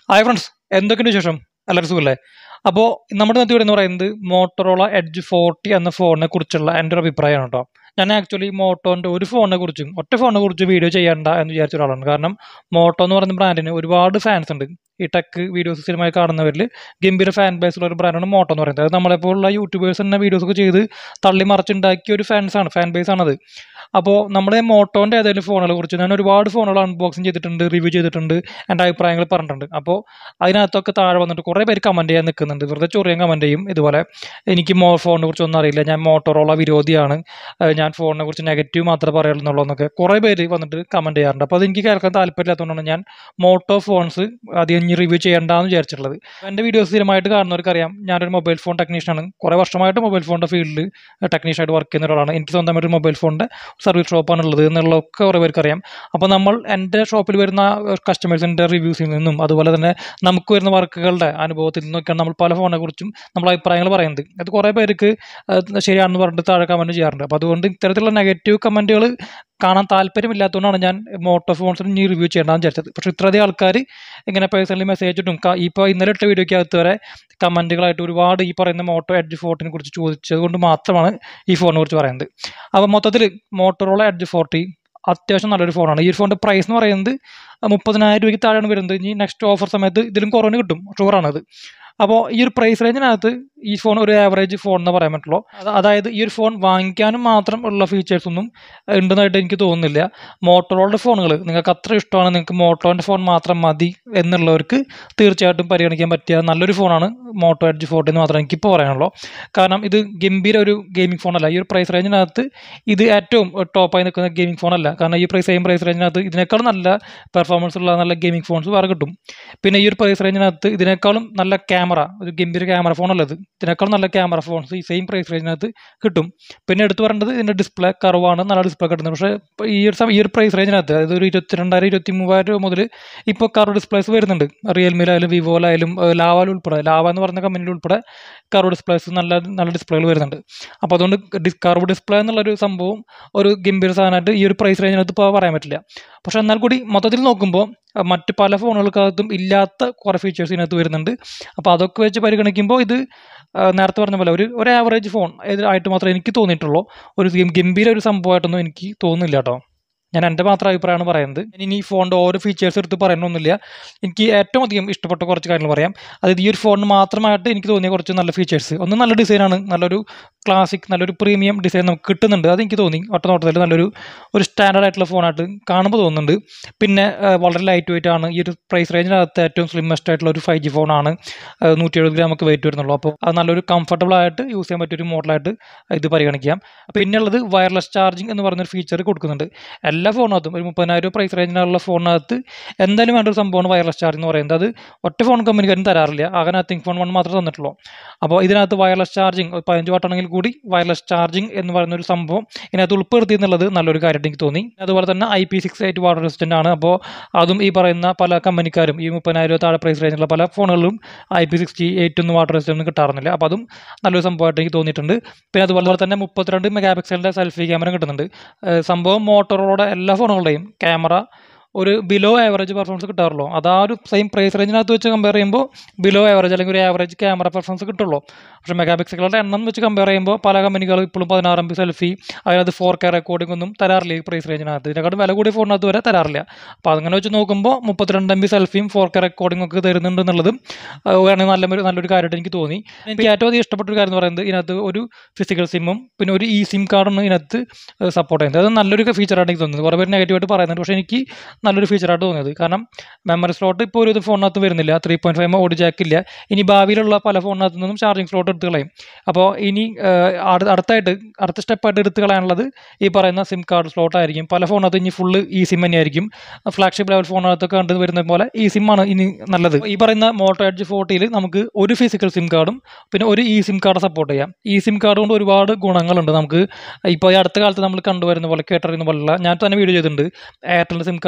hi friends എന്തൊക്കെയുണ്ട് വിശേഷം എല്ലാവരും സുഖല്ലേ അപ്പോൾ നമ്മുടെ ഇന്നത്തെ വീഡിയോ എന്ന് പറയുന്നത് മോട്ടോറോള എഡ്ജ് ഫോർട്ടി എന്ന ഫോണിനെ കുറിച്ചുള്ള എൻ്റെ ഒരു അഭിപ്രായമാണ് കേട്ടോ ഞാൻ ആക്ച്വലി മോട്ടോൻ്റെ ഒരു ഫോണിനെ കുറിച്ചും ഒറ്റ ഫോണിനെ കുറിച്ച് വീഡിയോ ചെയ്യണ്ട എന്ന് വിചാരിച്ച ഒരാളാണ് കാരണം മോട്ടോ എന്ന് പറയുന്ന ബ്രാൻഡിന് ഒരുപാട് ഫാൻസ് ഉണ്ട് ഈ ടെക് വീഡിയോസ് സ്ഥിരമായി കാണുന്നവരിൽ ഗംഭീര ഫാൻ ബേസുള്ള ഒരു ബ്രാൻഡാണ് മോട്ടോ എന്ന് പറയുന്നത് അത് നമ്മളെപ്പോലുള്ള യൂട്യൂബേഴ്സ് തന്നെ വീഡിയോസ് ഒക്കെ ചെയ്ത് തള്ളി മറിച്ചുണ്ടാക്കിയ ഒരു ഫാൻസാണ് ഫാൻ ബേസ് ആണത് അപ്പോൾ നമ്മുടെ മോട്ടോൻ്റെ ഏതെങ്കിലും ഫോണുകളെ കുറിച്ച് ഞാൻ ഒരുപാട് ഫോണുകൾ അൺബോക്സിങ് ചെയ്തിട്ടുണ്ട് റിവ്യൂ ചെയ്തിട്ടുണ്ട് എൻ്റെ അഭിപ്രായങ്ങൾ പറഞ്ഞിട്ടുണ്ട് അപ്പോൾ അതിനകത്തൊക്കെ താഴെ വന്നിട്ട് കുറേ പേര് കമൻറ്റ് ചെയ്യാൻ നിൽക്കുന്നുണ്ട് വെറുതെ ചൊറിയാൻ കമൻറ്റ് ചെയ്യും ഇതുപോലെ എനിക്ക് മോ ഫോണിനെ കുറിച്ച് ഒന്നും അറിയില്ല ഞാൻ മോട്ടോറോള വിരോധിയാണ് ഏഹ് ഞാൻ ഫോണിനെ കുറിച്ച് നെഗറ്റീവ് മാത്രമേ പറയുള്ളൂ എന്നൊക്കെ കുറേ പേര് വന്നിട്ട് കമൻറ്റ് ചെയ്യാറുണ്ട് അപ്പോൾ അതെനിക്ക് കേൾക്കാൻ താല്പര്യമില്ലാത്തതുകൊണ്ടാണ് ഞാൻ മോട്ടോ ഫോൺസ് അധികം ഇനി റിവ്യൂ ചെയ്യേണ്ടെന്ന് വിചാരിച്ചിട്ടുള്ളത് എൻ്റെ വീഡിയോസ് സ്ഥിരമായിട്ട് കാണുന്നവർക്കറിയാം ഞാനൊരു മൊബൈൽ ഫോൺ ടെക്നീഷ്യനാണ് കുറേ വർഷമായിട്ട് മൊബൈൽ ഫോണിൻ്റെ ഫീൽഡിൽ ടെക്നീഷ്യനായിട്ട് വർക്ക് ചെയ്യുന്ന ഒരാളാണ് എനിക്ക് സ്വന്തമായിട്ട് ഒരു മൊബൈൽ ഫോണിൻ്റെ സർവീസ് ഷോപ്പാണ് ഉള്ളത് എന്നുള്ളതൊക്കെ കുറേ പേർക്ക് അറിയാം അപ്പോൾ നമ്മൾ എൻ്റെ ഷോപ്പിൽ വരുന്ന കസ്റ്റമേഴ്സിൻ്റെ റിവ്യൂസിൽ നിന്നും അതുപോലെ തന്നെ നമുക്ക് വരുന്ന വർക്കുകളുടെ അനുഭവത്തിൽ നിന്നൊക്കെയാണ് നമ്മൾ പല ഫോണിനെ കുറിച്ചും നമ്മൾ അഭിപ്രായങ്ങൾ പറയുന്നത് അത് കുറേ പേർക്ക് അത് ശരിയാണെന്ന് പറഞ്ഞിട്ട് താഴെ കമൻറ്റ് ചെയ്യാറുണ്ട് അപ്പോൾ അതുകൊണ്ട് ഇത്തരത്തിലുള്ള നെഗറ്റീവ് കമൻറ്റുകൾ കാണാൻ താല്പര്യമില്ലാത്തതുകൊണ്ടാണ് ഞാൻ മോട്ടോ ഫോൺസിന് ഇനി റിവ്യൂ ചെയ്യേണ്ടതെന്ന് വിചാരിച്ചത് പക്ഷേ ഇത്രയധികം ആൾക്കാർ ഇങ്ങനെ പേഴ്സണലി മെസ്സേജ് ഇട്ടും ക- ഇപ്പോൾ ഇന്നലെ ഇട്ട വീഡിയോയ്ക്കകത്ത് വരെ കമൻറ്റുകളായിട്ട് ഒരുപാട് ഈ പറയുന്ന മോട്ടോ എഡ്ജ് ഫോർട്ടിനെ കുറിച്ച് ചോദിച്ചത് കൊണ്ട് മാത്രമാണ് ഈ ഫോണിനെ കുറിച്ച് പറയുന്നത് അപ്പോൾ മൊത്തത്തിൽ മോട്ടോറോള എഡ്ജ് ഫോർട്ടി അത്യാവശ്യം നല്ലൊരു ഫോണാണ് ഈ ഒരു ഫോണിൻ്റെ പ്രൈസ് എന്ന് പറയുന്നത് മുപ്പതിനായിരം രൂപയ്ക്ക് താഴെയാണ് വരുന്നത് ഇനി നെക്സ്റ്റ് ഓഫർ സമയത്ത് ഇതിലും കുറവിന് കിട്ടും ഷുവറാണത് അപ്പോൾ ഈ ഒരു പ്രൈസ് റേഞ്ചിനകത്ത് ഈ ഫോൺ ഒരു ആവറേജ് ഫോൺ എന്ന് പറയാൻ പറ്റുള്ളൂ അത് അതായത് ഈ ഒരു ഫോൺ വാങ്ങിക്കാനും മാത്രം ഉള്ള ഫീച്ചേഴ്സ് ഒന്നും ഉണ്ടെന്നായിട്ട് എനിക്ക് തോന്നുന്നില്ല മോട്ടോറോളുടെ ഫോണുകൾ നിങ്ങൾക്ക് അത്ര ഇഷ്ടമാണ് നിങ്ങൾക്ക് മോട്ടോറിൻ്റെ ഫോൺ മാത്രം മതി എന്നുള്ളവർക്ക് തീർച്ചയായിട്ടും പരിഗണിക്കാൻ പറ്റിയ നല്ലൊരു ഫോണാണ് മോട്ടോ എഡ്ജ് ഫോർട്ടി എന്ന് മാത്രമേ എനിക്കിപ്പോൾ പറയാനുള്ളൂ കാരണം ഇത് ഗംഭീര ഒരു ഗെയിമിംഗ് ഫോണല്ല ഈ ഒരു പ്രൈസ് റേഞ്ചിനകത്ത് ഇത് ഏറ്റവും ടോപ്പായി നിൽക്കുന്ന ഗെയിമിംഗ് ഫോണല്ല കാരണം ഈ പ്രൈസ് സെയിം പ്രൈസ് റേഞ്ചിനകത്ത് ഇതിനേക്കാളും നല്ല പെർഫോമൻസ് ഉള്ള നല്ല ഗെയിമിംഗ് ഫോൺസ് വേറെ കിട്ടും പിന്നെ ഈ ഒരു പ്രൈസ് റേഞ്ചിനകത്ത് ഇതിനേക്കാളും നല്ല ക്യാമറ ഒരു ഗംഭീര ക്യാമറ ഫോണല്ല ഇത് ഇതിനേക്കാളും നല്ല ക്യാമറ ഫോൺസ് ഈ സെയിം പ്രൈസ് റേഞ്ചിനകത്ത് കിട്ടും പിന്നെ എടുത്തു പറയേണ്ടത് ഇതിൻ്റെ ഡിസ്പ്ലേ കറവാണ് നല്ല ഡിസ്പ്ലേ കിട്ടുന്നത് പക്ഷേ ഇപ്പോൾ ഈ ഒരു സമയം ഈ ഒരു പ്രൈസ് റേഞ്ചിനകത്ത് അതായത് ഒരു ഇരുപത്തിരണ്ടായിരം ഇരുപത്തി മൂവായിരം രൂപ മുതൽ ഇപ്പോൾ കറവ് ഡിസ്പ്ലേസ് വരുന്നുണ്ട് റിയൽമിയിലായാലും വിവോയിലായാലും ലാവാലും ഉൾപ്പെടെ ലാവ എന്ന് പറയുന്ന കമ്പനിയിൽ ഉൾപ്പെടെ കറവ് ഡിസ്പ്ലേസ് നല്ല നല്ല ഡിസ്പ്ലേകൾ വരുന്നുണ്ട് അപ്പോൾ അതുകൊണ്ട് ഡിസ് കർവ് ഡിസ്പ്ലേ എന്നുള്ളൊരു സംഭവം ഒരു ഗംഭീര സാധനമായിട്ട് ഈ ഒരു പ്രൈസ് റേഞ്ചിനകത്ത് ഇപ്പോൾ പറയാൻ പറ്റില്ല പക്ഷേ എന്നാൽ കൂടി മൊത്തത്തിൽ നോക്കുമ്പോൾ അഹ് മറ്റ് പല ഫോണുകൾക്കകത്തും ഇല്ലാത്ത കുറേ ഫീച്ചേഴ്സ് ഇതിനകത്ത് വരുന്നുണ്ട് അപ്പോൾ അതൊക്കെ വെച്ച് പരിഗണിക്കുമ്പോൾ ഇത് ആഹ് നേരത്തെ പറഞ്ഞ പോലെ ഒരു ഒരു ആവറേജ് ഫോൺ ആയിട്ട് മാത്രമേ എനിക്ക് തോന്നിയിട്ടുള്ളൂ ഒരു ഗം- ഗംഭീര ഒരു സംഭവമായിട്ടൊന്നും എനിക്ക് തോന്നുന്നില്ല കേട്ടോ ഞാൻ എൻ്റെ മാത്രം അഭിപ്രായമാണ് പറയുന്നത് ഞാൻ ഇനി ഈ ഫോണിൻ്റെ ഓരോ ഫീച്ചേഴ്സ് എടുത്ത് പറയണമെന്നില്ല എനിക്ക് ഏറ്റവും അധികം ഇഷ്ടപ്പെട്ട കുറച്ച് കാര്യങ്ങൾ പറയാം അതായത് ഈ ഒരു ഫോണിന് മാത്രമായിട്ട് എനിക്ക് തോന്നിയ കുറച്ച് നല്ല ഫീച്ചേഴ്സ് ഒന്ന് നല്ല ഡിസൈനാണ് നല്ലൊരു ക്ലാസിക് നല്ലൊരു പ്രീമിയം ഡിസൈൻ നമുക്ക് കിട്ടുന്നുണ്ട് അത് എനിക്ക് തോന്നി ഒറ്റ നോട്ടത്തിൽ നല്ലൊരു ഒരു സ്റ്റാൻഡേർഡ് ആയിട്ടുള്ള ഫോണായിട്ട് കാണുമ്പോൾ തോന്നുന്നുണ്ട് പിന്നെ ആ, വളരെ ലൈറ്റ് വെയിറ്റ് ആണ് ഈ ഒരു പ്രൈസ് റേഞ്ചിനകത്ത് ഏറ്റവും സ്ലിമ്മസ്റ്റ് ആയിട്ടുള്ള ഒരു ഫൈവ് ജി ഫോണാണ് നൂറ്റി എഴുപത് ഗ്രാം ഒക്കെ വെയിറ്റ് വരുന്നുള്ളൂ അപ്പോൾ അത് നല്ലൊരു കംഫർട്ടബിൾ ആയിട്ട് യൂസ് ചെയ്യാൻ പറ്റിയ ഒരു മോഡലായിട്ട് ഇത് പരിഗണിക്കാം പിന്നെയുള്ളത് വയർലെസ് ചാർജിങ് എന്ന് പറയുന്നൊരു ഫീച്ചർ കൊടുക്കുന്നുണ്ട് എല്ലാ ഫോണിനകത്തും ഒരു മുപ്പതിനായിരം പ്രൈസ് റേഞ്ചിനുള്ള ഫോണിനകത്ത് എന്തായാലും വേണ്ട ഒരു സംഭവമാണ് വയർലെസ് ചാർജ് എന്ന് പറയുന്നത് അത് ഒറ്റ ഫോൺ കമ്പനിക്കാരും തരാറില്ല ആകെ നത്തിങ് ഫോൺ വൺ മാത്രമേ തന്നിട്ടുള്ളൂ അപ്പോൾ ഇതിനകത്ത് വയർലെസ് ചാർജിങ് പതിനഞ്ച് വാട്ടാണെങ്കിൽ കൂടി വയർലെസ് ചാർജിങ് എന്ന് പറയുന്ന ഒരു സംഭവം ഇതിനകത്ത് ഉൾപ്പെടുത്തി എന്നുള്ളത് നല്ലൊരു കാര്യമായിട്ട് എനിക്ക് തോന്നി അതുപോലെ തന്നെ I P six eight water resistant ആണ് അപ്പോൾ അതും ഈ പറയുന്ന പല കമ്പനിക്കാരും ഈ മുപ്പതിനായിരം താഴെ പ്രൈസ് റേഞ്ചിലുള്ള പല ഫോണുകളിലും ഐ പി സിക്സ്റ്റി എയ്റ്റ് ഒന്നും വാട്ടർ റെസിസ്റ്റൻ്റ് ഒന്നും കിട്ടാറുന്നില്ല അപ്പോൾ അതും നല്ലൊരു സംഭവമായിട്ട് എനിക്ക് തോന്നിയിട്ടുണ്ട് പിന്നെ അതുപോലെ തന്നെ മുപ്പത്തിരണ്ട് മെഗാ പിക്സലിൻ്റെ സെൽഫി ക്യാമറ കിട്ടുന്നുണ്ട് ഏഹ് സംഭവം മോട്ടോറോടെ എല്ലാ ഫോണുകളുടെയും ക്യാമറ ഒരു ബിലോ ആവറേജ് പെർഫോമൻസ് കിട്ടാറുള്ളൂ അത് ആ ഒരു സെയിം പ്രൈസ് റേഞ്ചിനകത്ത് വെച്ച് കമ്പയർ ചെയ്യുമ്പോൾ ബിലോ ആവറേജ് അല്ലെങ്കിൽ ഒരു ആവറേജ് ക്യാമറ പെർഫോമൻസ് കിട്ടുള്ളൂ പക്ഷേ മെഗാ പിക്സലുകളുടെ എണ്ണം വെച്ച് കമ്പയർ ചെയ്യുമ്പോൾ പല കമ്പനികളും ഇപ്പോഴും പതിനാറ് എം ബി സെൽഫി അതിനകത്ത് ഫോർ കെ റെക്കോർഡിംഗ് ഒന്നും തരാറില്ല ഈ പ്രൈസ് റേഞ്ചിനകത്ത് ഇതിനെക്കാട്ടും വില കൂടിയ ഫോണിനകത്ത് വരെ തരാറില്ല അപ്പോൾ അങ്ങനെ വെച്ച് നോക്കുമ്പോൾ മുപ്പത്തിരണ്ട് എം ബി സെൽഫിയും ഫോർ കെ റെക്കോർഡിംഗ് ഒക്കെ തരുന്നുണ്ട് എന്നുള്ളതും ആഹ് വേണമെങ്കിൽ നല്ലൊരു നല്ലൊരു കാര്യമായിട്ട് എനിക്ക് തോന്നി എനിക്ക് ഏറ്റവും അധികം ഇഷ്ടപ്പെട്ട ഒരു കാര്യം എന്ന് പറയുന്നത് ഇതിനകത്ത് ഒരു ഫിസിക്കൽ സിമ്മും പിന്നെ ഒരു ഇ സിം കാർഡാണ് ഇതിനകത്ത് സപ്പോർട്ട് ചെയ്യുന്നത് അത് നല്ലൊരു ഫീച്ചറായിട്ട് എനിക്ക് തോന്നുന്നത് കുറേ പേര് നെഗറ്റീവായിട്ട് പറയുന്നുണ്ട് പക്ഷേ എനിക്ക് നല്ലൊരു ഫീച്ചറായിട്ട് തോന്നിയത് കാരണം മെമ്മറി സ്ലോട്ട് ഇപ്പോൾ ഒരു ഫോണിനകത്ത് വരുന്നില്ല three point five audio jack ഇല്ല ഇനി ഭാവിയിലുള്ള പല ഫോണിനകത്ത് നിന്നും ചാർജിങ് സ്ലോട്ട് എടുത്ത് കളയും അപ്പോൾ ഇനി ആഹ്, അടു- അടുത്തായിട്ട് അടുത്ത സ്റ്റെപ്പായിട്ട് എടുത്ത് കളയാനുള്ളത് ഈ പറയുന്ന സിം കാർഡ് സ്ലോട്ട് ആയിരിക്കും പല ഫോണിനകത്ത് ഇനി ഫുള്ള് ഈ സിം തന്നെയായിരിക്കും ഫ്ലാഗ്ഷിപ്പ് ലെവൽ ഫോണിനകത്തൊക്കെ കണ്ടു വരുന്ന പോലെ ഈ സിമ്മാണ് ഇനി നല്ലത് ഈ പറയുന്ന മോട്ടോ എഡ്ജ് ഫോർട്ടിയിൽ നമുക്ക് ഒരു ഫിസിക്കൽ സിം കാർഡും പിന്നെ ഒരു ഇ സിം കാർഡ് സപ്പോർട്ട് ചെയ്യാം ഈ സിം കാർഡ് കൊണ്ട് ഒരുപാട് ഗുണങ്ങളുണ്ട് നമുക്ക് ഇപ്പോൾ ഈ അടുത്ത കാലത്ത് നമ്മൾ കണ്ടുവരുന്ന പോലെ കേട്ടറിയുന്ന പോലുള്ള ഞാൻ തന്നെ വീഡിയോ ചെയ്തിട്ടുണ്ട് എയർടെലിൻ്റെ സിം കാർഡ്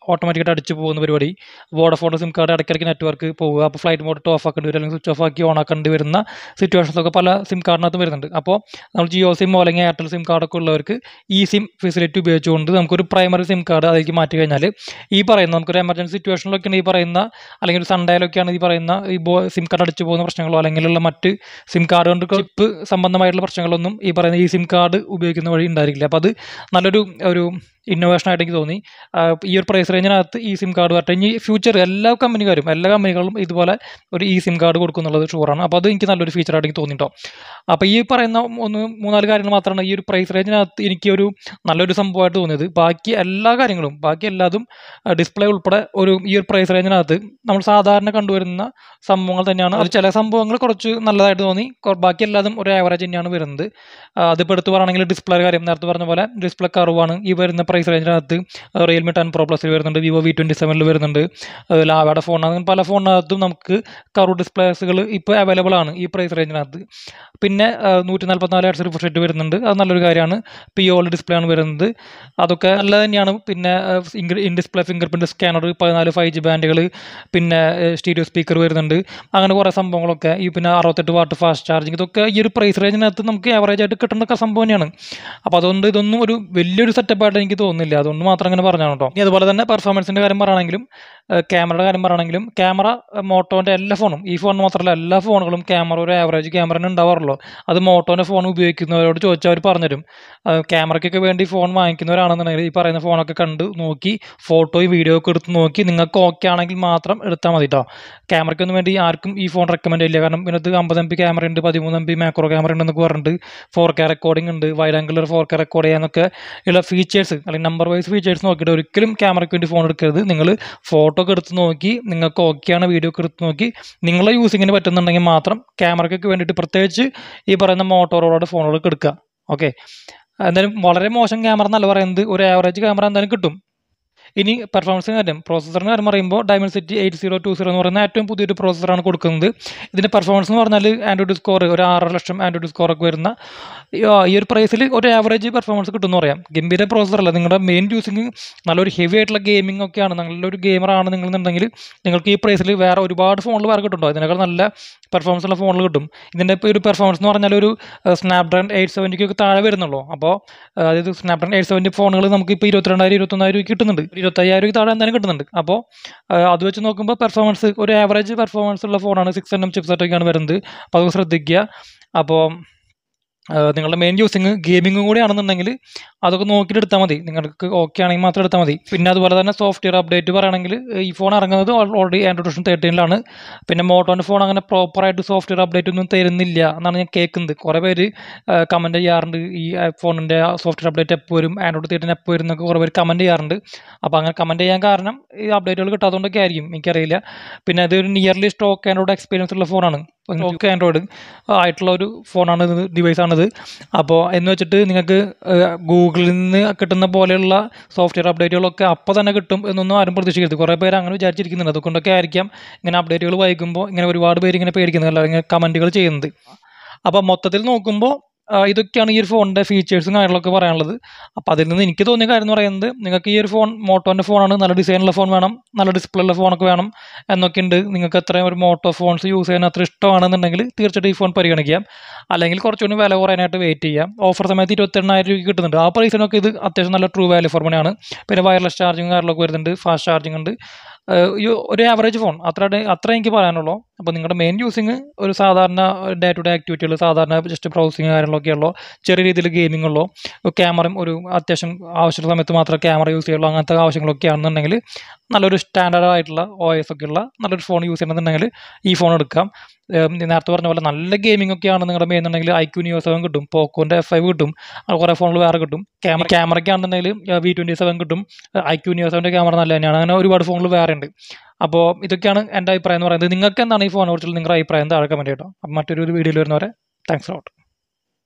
ഓട്ടോമാറ്റിക്കായിട്ട് അടിച്ച് പോകുന്ന പരിപാടി വോഡഫോണിൻ്റെ സിം കാർഡ് ഇടയ്ക്കിടയ്ക്ക് നെറ്റ്വർക്ക് പോവുക അപ്പോൾ ഫ്ലൈറ്റ് മോഡ് ഓഫ് ആക്കേണ്ടി വരും അല്ലെങ്കിൽ സ്വിച്ച് ഓഫ് ആക്കി ഓൺ ആക്കേണ്ടി വരുന്ന സിറ്റുവേഷൻസ് ഒക്കെ പല സിം കാർഡിനകത്ത് വരുന്നുണ്ട് അപ്പോൾ നമ്മൾ ജിയോ സിം അല്ലെങ്കിൽ എയർടെൽ സിം കാർഡൊക്കെ ഉള്ളവർക്ക് ഈ സിം ഫെസിലിറ്റി ഉപയോഗിച്ചുകൊണ്ട് നമുക്കൊരു പ്രൈമറി സിം കാർഡ് അതിലേക്ക് മാറ്റി കഴിഞ്ഞാൽ ഈ പറയുന്ന നമുക്കൊരു എമർജൻസി സിറ്റുവേഷനിലൊക്കെയാണ് ഈ പറയുന്ന അല്ലെങ്കിൽ ഒരു സൺഡേയിലൊക്കെയാണ് ഈ പറയുന്ന ഈ ബോ സിം കാർഡ് അടിച്ചു പോകുന്ന പ്രശ്നങ്ങളോ അല്ലെങ്കിലുള്ള മറ്റ് സിം കാർഡ് കൊണ്ട് ചിപ്പ് സംബന്ധമായിട്ടുള്ള പ്രശ്നങ്ങളൊന്നും ഈ പറയുന്ന ഈ സിം കാർഡ് ഉപയോഗിക്കുന്ന വഴി ഉണ്ടായിരിക്കില്ല അപ്പോൾ അത് നല്ലൊരു ഒരു ഇന്നോവേഷൻ ആയിട്ട് എനിക്ക് തോന്നി ആ, ഈ ഒരു പ്രൈസ് റേഞ്ചിനകത്ത് ഈ സിം കാർഡ് വരട്ടെ ഇനി ഫ്യൂച്ചർ എല്ലാ കമ്പനിക്കാരും എല്ലാ കമ്പനികളും ഇതുപോലെ ഒരു ഈ സിം കാർഡ് കൊടുക്കുന്നുള്ളത് ഷുവറാണ് അപ്പോൾ അത് എനിക്ക് നല്ലൊരു ഫീച്ചറായിട്ട് എനിക്ക് തോന്നിട്ടോ അപ്പോൾ ഈ പറയുന്ന ഒന്ന് മൂന്നാല് കാര്യങ്ങൾ മാത്രമാണ് ഈ ഒരു പ്രൈസ് റേഞ്ചിനകത്ത് എനിക്ക് ഒരു നല്ലൊരു സംഭവമായിട്ട് തോന്നിയത് ബാക്കി എല്ലാ കാര്യങ്ങളും ബാക്കി എല്ലാതും ഡിസ്പ്ലേ ഉൾപ്പെടെ ഒരു ഈ ഒരു പ്രൈസ് റേഞ്ചിനകത്ത് നമ്മൾ സാധാരണ കണ്ടുവരുന്ന സംഭവങ്ങൾ തന്നെയാണ് അത് ചില സംഭവങ്ങൾ കുറച്ച് നല്ലതായിട്ട് തോന്നി കൊ- ബാക്കി എല്ലാതും ഒരു ആവറേജ് തന്നെയാണ് വരുന്നത് ആ, അതിപ്പോൾ എടുത്ത് പറയുകയാണെങ്കിൽ ഡിസ്പ്ലേ കാര്യം നേരത്തെ പറഞ്ഞ പോലെ ഡിസ്പ്ലേ കർവാണ് ഈ വരുന്ന പ്രൈസ് റേഞ്ചിനകത്ത് റിയൽമി ടെൻ പ്രോ പ്ലസിൽ വരുന്നുണ്ട് വിവോ വി ട്വൻറ്റി സെവനിൽ വരുന്നുണ്ട് ഏഹ് ലാവയുടെ ഫോൺ അങ്ങനെ പല ഫോണിനകത്തും നമുക്ക് കർവ് ഡിസ്പ്ലേസുകൾ ഇപ്പോൾ അവൈലബിൾ ആണ് ഈ പ്രൈസ് റേഞ്ചിനകത്ത് പിന്നെ നൂറ്റി നാൽപ്പത്തിനാല് ഹെഡ്സ് റിഫ്രഷ് റേറ്റ് വരുന്നുണ്ട് അത് നല്ലൊരു കാര്യമാണ് പി ഒ ഡിസ്പ്ലേ ആണ് വരുന്നത് അതൊക്കെ നല്ലത് തന്നെയാണ് പിന്നെ in display fingerprint scanner പതിനാല് ഫൈവ് ജി ബാൻഡുകൾ പിന്നെ സ്റ്റീരിയോ സ്പീക്കർ വരുന്നുണ്ട് അങ്ങനെ കുറേ സംഭവങ്ങളൊക്കെ ഈ പിന്നെ അറുപത്തെട്ട് വാട്ട് ഫാസ്റ്റ് ചാർജിങ് ഇതൊക്കെ ഈ ഒരു പ്രൈസ് റേഞ്ചിനകത്ത് നമുക്ക് ആവറേജ് ആയിട്ട് കിട്ടുന്ന ഒക്കെ സംഭവം തന്നെയാണ് അപ്പോൾ അതുകൊണ്ട് ഇതൊന്നും ഒരു വലിയൊരു സെറ്റപ്പായിട്ട് എനിക്ക് തോന്നുന്നില്ല അതുകൊണ്ട് മാത്രം അങ്ങനെ പറഞ്ഞാണ് കേട്ടോ ഇനി അതുപോലെ തന്നെ പെർഫോമൻസിൻ്റെ കാര്യം പറയുകയാണെങ്കിലും ക്യാമറയുടെ കാര്യം പറയുകയാണെങ്കിലും ക്യാമറ മോട്ടോൻ്റെ എല്ലാ ഫോണും ഈ ഫോൺ മാത്രമല്ല എല്ലാ ഫോണുകളും ക്യാമറ ഒരു ആവറേജ് ക്യാമറ ഉണ്ടാവാറുള്ളൂ അത് മോട്ടോൻ്റെ ഫോൺ ഉപയോഗിക്കുന്നവരോട് ചോദിച്ചാൽ അവർ പറഞ്ഞുതരും ക്യാമറയ്ക്കൊക്കെ വേണ്ടി ഫോൺ വാങ്ങിക്കുന്നവരാണെന്നുണ്ടെങ്കിൽ ഈ പറയുന്ന ഫോണൊക്കെ കണ്ട് നോക്കി ഫോട്ടോയും വീഡിയോ ഒക്കെ എടുത്ത് നോക്കി നിങ്ങൾക്ക് ഓക്കെ ആണെങ്കിൽ മാത്രം എടുത്താൽ മതി കേട്ടോ ക്യാമറയ്ക്കൊന്നും വേണ്ടി ആർക്കും ഈ ഫോൺ റെക്കമെൻഡ് ചെയ്യില്ല കാരണം ഇതിനകത്ത് അമ്പത് എം പി ക്യാമറ ഉണ്ട് പതിമൂന്ന് എം പി മാക്രോ ക്യാമറ ഉണ്ടെന്നൊക്കെ പറഞ്ഞിട്ട് ഫോർ കെ റെക്കോർഡിംഗ് ഉണ്ട് വൈഡ് ആംഗിളർ ഫോർ കെ റെക്കോർഡ് ചെയ്യാനൊക്കെ ഉള്ള ഫീച്ചേഴ്സ് അല്ലെങ്കിൽ നമ്പർ വൈസ് ഫീച്ചേഴ്സ് നോക്കിയിട്ട് ഒരിക്കലും ക്യാമറയ്ക്ക് വേണ്ടി ഫോൺ എടുക്കരുത് നിങ്ങൾ ഫോട്ടോ ഒക്കെ എടുത്ത് നോക്കി നിങ്ങൾക്ക് ഓക്കെയാണ് വീഡിയോ ഒക്കെ എടുത്ത് നോക്കി നിങ്ങളെ യൂസിങ്ങിന് പറ്റുന്നുണ്ടെങ്കിൽ മാത്രം ക്യാമറയ്ക്കൊക്കെ വേണ്ടിയിട്ട് പ്രത്യേകിച്ച് ഈ പറയുന്ന മോട്ടോറോളയുടെ ഫോണുകളൊക്കെ എടുക്കുക ഓക്കെ എന്തായാലും വളരെ മോശം ക്യാമറ എന്നല്ല പറയുന്നത് ഒരു ആവറേജ് ക്യാമറ എന്തായാലും കിട്ടും ഇനി പെർഫോമൻസിന് കാര്യം പ്രോസസ്സറിന് കാര്യം പറയുമ്പോൾ Dimensity eight zero two zero എന്ന് പറയുന്ന ഏറ്റവും പുതിയൊരു പ്രോസസ്സറാണ് കൊടുക്കുന്നത് ഇതിൻ്റെ പെർഫോമൻസ് എന്ന് പറഞ്ഞാൽ ആൻഡ്രോയിഡ് സ്കോർ ഒരു ആറര ലക്ഷം ആൻഡ്രോയിഡ് സ്കോറൊക്കെ വരുന്ന ഈ- ആ, ഈ ഒരു പ്രൈസിൽ ഒരു ആവറേജ് പെർഫോമൻസ് കിട്ടുമെന്ന് പറയാം ഗംഭീര പ്രോസസ്സറല്ല നിങ്ങളുടെ മെയിൻ യൂസിങ് നല്ലൊരു ഹെവി ആയിട്ടുള്ള ഗെയിമിംഗ് ഒക്കെയാണ് നല്ലൊരു ഗെയിമറാണ് നിങ്ങളെന്നുണ്ടെങ്കിൽ നിങ്ങൾക്ക് ഈ പ്രൈസിൽ വേറെ ഒരുപാട് ഫോണിൽ വേറെ കിട്ടുന്നുണ്ടോ ഇതിനേക്കാൾ നല്ല പെർഫോമൻസ് ഉള്ള ഫോണിൽ കിട്ടും ഇതിൻ്റെ ഇപ്പോൾ ഒരു പെർഫോമൻസ് എന്ന് പറഞ്ഞാൽ ഒരു സ്നാപ്ഡ്രാഗൺ എയ്റ്റ് സെവൻറ്റിക്കൊക്കെ താഴെ വരുന്നുള്ളൂ അപ്പോൾ അതായത് സ്നാപ്ഡ്രാഗൺ എയ്റ്റ് സെവൻറ്റി ഫോണുകൾ നമുക്ക് ഇപ്പോൾ ഇരുപത്തിരണ്ടായിരം ഇരുപത്തൊന്നായിരം രൂപ കിട്ടുന്നുണ്ട് ഒരു ഇരുപത്തയ്യായിരം രൂപ താഴെ എന്തായാലും കിട്ടുന്നുണ്ട് അപ്പോൾ അത് വെച്ച് നോക്കുമ്പോൾ പെർഫോമൻസ് ഒരു ആവറേജ് പെർഫോമൻസ് ഉള്ള ഫോണാണ് സിക്സ് എൻ എം ചിപ്സെറ്റൊക്കെയാണ് വരുന്നത് അപ്പോൾ അത് ശ്രദ്ധിക്കുക അപ്പോൾ നിങ്ങളുടെ മെയിൻ യൂസിങ് ഗെയിമിങ്ങും കൂടി ആണെന്നുണ്ടെങ്കിൽ അതൊക്കെ നോക്കിയിട്ട് എടുത്താൽ മതി നിങ്ങൾക്ക് ഓക്കെ ആണെങ്കിൽ മാത്രം എടുത്താൽ മതി പിന്നെ അതുപോലെ തന്നെ സോഫ്റ്റ്വെയർ അപ്ഡേറ്റ് പറയുകയാണെങ്കിൽ ഈ ഫോൺ ഇറങ്ങുന്നത് ഓൾറെഡി ആൻഡ്രോയിഡ് വെർഷൻ തേർട്ടീനിലാണ് പിന്നെ മോട്ടോൻ്റെ ഫോൺ അങ്ങനെ പ്രോപ്പറായിട്ട് സോഫ്റ്റ്വെയർ അപ്ഡേറ്റ് ഒന്നും തരുന്നില്ല എന്നാണ് ഞാൻ കേൾക്കുന്നത് കുറേ പേര് കമൻറ്റ് ചെയ്യാറുണ്ട് ഈ ഫോണിൻ്റെ സോഫ്റ്റ്വെയർ അപ്ഡേറ്റ് എപ്പോൾ വരും ആൻഡ്രോയിഡ് തേർട്ടീൻ എപ്പോൾ വരും എന്നൊക്കെ കുറേ പേര് കമൻറ്റ് ചെയ്യാറുണ്ട് അപ്പോൾ അങ്ങനെ കമൻറ്റ് ചെയ്യാൻ കാരണം ഈ അപ്ഡേറ്റുകൾ കിട്ടാത്തതുകൊണ്ടൊക്കെ ആയിരിക്കും എനിക്കറിയില്ല പിന്നെ ഇത് ഒരു നിയർലി സ്റ്റോക്ക് ആൻഡ്രോയിഡ് എക്സ്പീരിയൻസ് ഉള്ള ഫോണാണ് സ്റ്റോക്ക് ആൻഡ്രോയിഡ് ആയിട്ടുള്ള ഒരു ഫോണാണ് ഇത് ഡിവൈസാണിത് അപ്പോൾ എന്ന് വെച്ചിട്ട് നിങ്ങൾക്ക് ഗൂഗിളിൽ നിന്ന് കിട്ടുന്ന പോലെയുള്ള സോഫ്റ്റ്വെയർ അപ്ഡേറ്റുകളൊക്കെ അപ്പോൾ തന്നെ കിട്ടും എന്നൊന്നും ആരും പ്രതീക്ഷിക്കരുത് കുറേ പേര് അങ്ങനെ വിചാരിച്ചിരിക്കുന്നുണ്ട് അതുകൊണ്ടൊക്കെ ആയിരിക്കാം ഇങ്ങനെ അപ്ഡേറ്റുകൾ വൈകുമ്പോൾ ഇങ്ങനെ ഒരുപാട് പേര് ഇങ്ങനെ പേടിക്കുന്നത് അല്ലെങ്കിൽ കമൻറ്റുകൾ ചെയ്യുന്നത് അപ്പോൾ മൊത്തത്തിൽ നോക്കുമ്പോൾ ആ, ഇതൊക്കെയാണ് ഈ ഒരു ഫോണിൻ്റെ ഫീച്ചേഴ്സും കാര്യങ്ങളൊക്കെ പറയാനുള്ളത് അപ്പോൾ അതിൽ നിന്ന് എനിക്ക് തോന്നിയ കാര്യം എന്ന് പറയുന്നത് നിങ്ങൾക്ക് ഈ ഒരു ഫോൺ മോട്ടോൻ്റെ ഫോണാണ് നല്ല ഡിസൈനുള്ള ഫോൺ വേണം നല്ല ഡിസ്പ്ലേ ഉള്ള ഫോണൊക്കെ വേണം എന്നൊക്കെ ഉണ്ട് നിങ്ങൾക്ക് അത്രയും ഒരു മോട്ടോ ഫോൺസ് യൂസ് ചെയ്യാൻ അത്ര ഇഷ്ടമാണെന്നുണ്ടെങ്കിൽ തീർച്ചയായിട്ടും ഈ ഫോൺ പരിഗണിക്കാം അല്ലെങ്കിൽ കുറച്ചുകൂടി വില കുറയാനായിട്ട് വെയിറ്റ് ചെയ്യാം ഓഫർ സമയത്ത് ഇരുപത്തെണ്ണായിരം രൂപയ്ക്ക് കിട്ടുന്നുണ്ട് ആ പ്രൈസിനൊക്കെ ഇത് അത്യാവശ്യം നല്ല ട്രൂ വാല്യൂ ഫോർ മണിയാണ് പിന്നെ വയർലെസ് ചാർജിങ് കാര്യങ്ങളൊക്കെ വരുന്നുണ്ട് ഫാസ്റ്റ് ചാർജിങ് ഉണ്ട് ഏഹ് ഈ ഒരു ആവറേജ് ഫോൺ അത്ര അത്ര എനിക്ക് പറയാനുള്ളൂ അപ്പോൾ നിങ്ങളുടെ മെയിൻ യൂസിങ് ഒരു സാധാരണ ഡേ ടു ഡേ ആക്ടിവിറ്റികൾ സാധാരണ ജസ്റ്റ് ബ്രൗസിങ് കാര്യങ്ങളൊക്കെ ഉള്ളൂ ചെറിയ രീതിയിൽ ഗെയിമിംഗ് ഉള്ളൂ ക്യാമറയും ഒരു അത്യാവശ്യം ആവശ്യമുള്ള സമയത്ത് മാത്രമേ ക്യാമറ യൂസ് ചെയ്യുള്ളൂ അങ്ങനത്തെ ആവശ്യങ്ങളൊക്കെ ആണെന്നുണ്ടെങ്കിൽ നല്ലൊരു സ്റ്റാൻഡേർഡ് ആയിട്ടുള്ള ഒ എസ് ഒക്കെ ഉള്ള നല്ലൊരു ഫോൺ യൂസ് ചെയ്യണമെന്നുണ്ടെങ്കിൽ ഈ ഫോൺ എടുക്കാം ഏം, ഞാൻ നേരത്തെ പറഞ്ഞ പോലെ നല്ല ഗെയിമിംഗ് ഒക്കെയാണ് നിങ്ങളുടെ മെയിൻ ഉണ്ടെങ്കിൽ ഐക്യു ന്യൂ സെവൻ കിട്ടും പോക്കോൻ്റെ എഫ് ഫൈവ് കിട്ടും അത് കുറേ ഫോണിൽ വേറെ കിട്ടും ക്യാമറ ക്യാമറയ്ക്കാണെന്നുണ്ടെങ്കിൽ വി ട്വൻറ്റി സെവൻ കിട്ടും ഐക്യു ന്യൂ സെവൻ്റെ ക്യാമറ നല്ല തന്നെയാണ് അങ്ങനെ ഒരുപാട് ഫോണിൽ വേറെ ഉണ്ട് അപ്പോൾ ഇതൊക്കെയാണ് എൻ്റെ അഭിപ്രായം എന്ന് പറയുന്നത് നിങ്ങൾക്ക് എന്താണ് ഈ ഫോണിനെ കുറിച്ചുള്ള നിങ്ങളുടെ അഭിപ്രായം താഴെ കമൻറ്റ് കേട്ടോ അപ്പം മറ്റൊരു വീഡിയോയിൽ വരുന്നവരെ താങ്ക്സ് ലോട്ട്